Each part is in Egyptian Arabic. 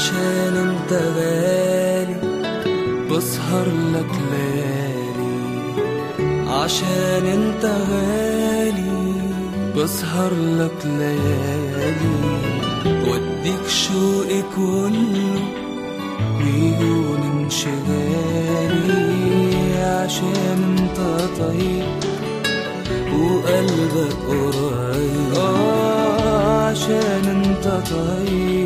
عشان انت غالي بسهر لك ليالي عشان انت غالي بسهر لك ليالي وديك شوقي كله ويهون انشغالي عشان انت طيب وقلبك قريب آه عشان انت طيب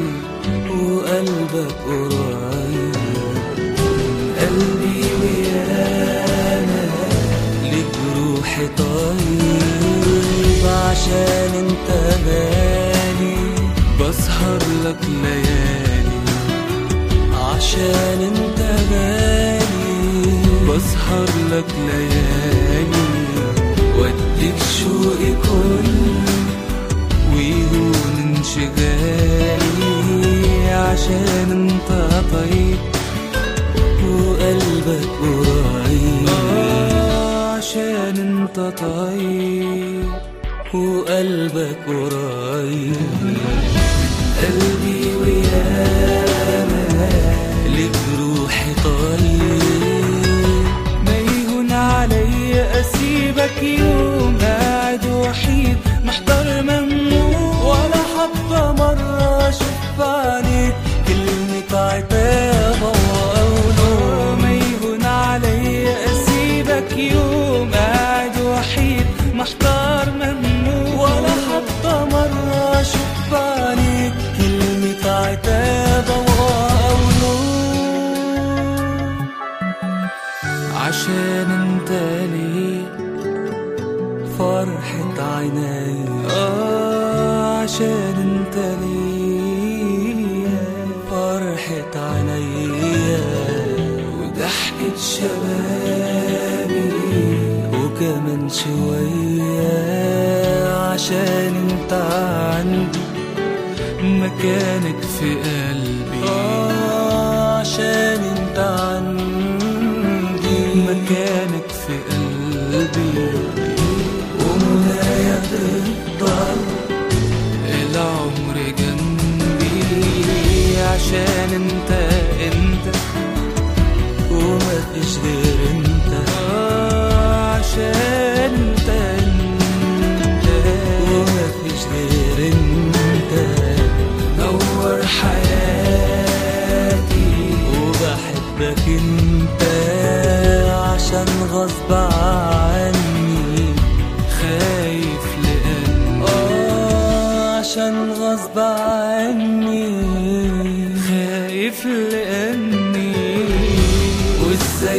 وقلبك قريب من قلبي ويانا لك روحي طيب عشان انت غالي بسهر لك ليالي عشان انت غالي بسهر لك ليالي وديك شوقي كله ويهون انشغالي عشان انت طيب وقلبك قريب آه، عشان انت طيب وقلبك قريب قلبي ويانا لك روحي طيب ما يهون عليا اسيبك يوم قاعد وحيد محضر ممنوع ولا حتى مرة اشوف عليك كلمة عتاب وقوله ما يهون عليا اسيبك يوم قاعد وحيد محضر ممنوع ولا حتى مرة اشوف عليك كلمة عتاب وقوله عشان انت ليه فرحة عيني آه عشان انت ليه فرحة عيني وضحكة شبابي وكمان شوية عشان انت عندي مكانك في قلبي آه عشان انت عندي مكانك في قلبي ومنايا تفضل العمر جنبي عشان انت انت وما فيش غير انت آه عشان انت انت وما فيش غير انت نور حياتي وبحبك انت عشان غصب عني خايف لأني آه عشان غصب عني خايف لأني وازاي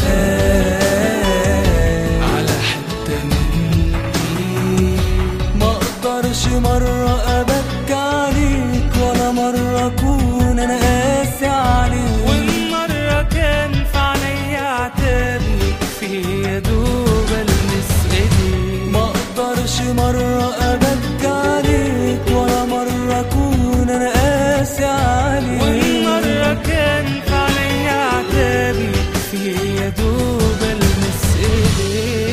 بخاف على حتة مني ما اقدرش مرة ابكي عليك ولا مرة اكون انا قاسي عليك وان مرة كان في عينيا عتابي في يا دوب المس ايديك ما اقدرش مرة ابكي عليك ولا مرة اكون انا قاسي عليك وان مرة كان في عينيا عتابي في يا دوب المس ايديك